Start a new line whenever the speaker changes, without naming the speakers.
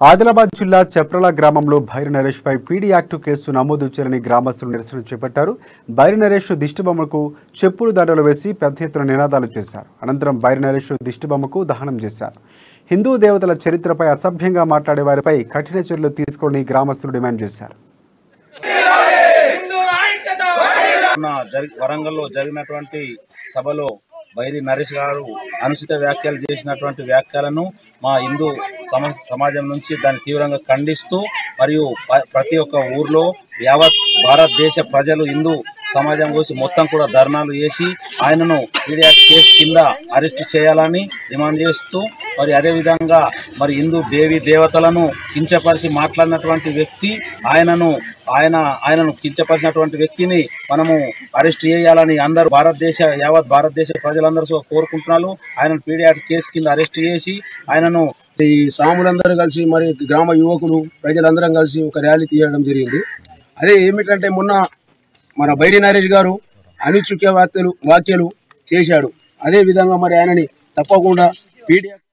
ఆదిలాబాద్ జిల్లా చప్రల గ్రామంలో భైరు నరేష్ పై పీడీ యాక్టు కేసు నమోదు చేయాలని గ్రామస్తులు నిరసన చేపట్టారు బైరి నరేష్ దిష్టిబొమ్మకు చెప్పులు దండలు వేసి పెద్ద ఎత్తున నినాదాలు చేశారు అనంతరం బైరి నరేష్ దిష్టిబొమ్మకు దహనం చేశారు హిందూ దేవతల చరిత్రపై అసభ్యంగా మాట్లాడే వారిపై కఠిన చర్యలు తీసుకోని గ్రామస్తులు డిమాండ్ చేశారు
మొన్న జరి వరంగల్లో జరిగినటువంటి సభలో బైరి నరేష్ గారు అనుచిత వ్యాఖ్యలు చేసినటువంటి వ్యాఖ్యలను మా హిందూ సమ సమాజం నుంచి దాన్ని తీవ్రంగా ఖండిస్తూ మరియు ప- ప్రతి ఒక్క ఊర్లో యావత్ భారతదేశ ప్రజలు హిందూ సమాజం గురించి మొత్తం కూడా ధర్నాలు చేసి ఆయనను మీడియా కేసు కింద అరెస్ట్ చేయాలని డిమాండ్ చేస్తూ మరి అదేవిధంగా మరి హిందూ దేవి దేవతలను కించపరిచి మాట్లాడినటువంటి వ్యక్తి ఆయనను ఆయన ఆయనను కించపరిచినటువంటి వ్యక్తిని మనము అరెస్ట్ చేయాలని అందరూ భారతదేశ యావత్ భారతదేశ ప్రజలందరూ సో కోరుకుంటున్నారు ఆయనను పీడియాట్ కేసు కింద అరెస్ట్ చేసి ఆయనను
ఈ సాములందరూ కలిసి మరి గ్రామ యువకులు ప్రజలందరం కలిసి ఒక ర్యాలీ తీయడం జరిగింది అదే ఏమిటంటే మొన్న మన బైరి నరేష్ గారు అనుచుక్య వార్తలు వ్యాఖ్యలు చేశాడు అదే విధంగా మరి ఆయనని తప్పకుండా పీడియా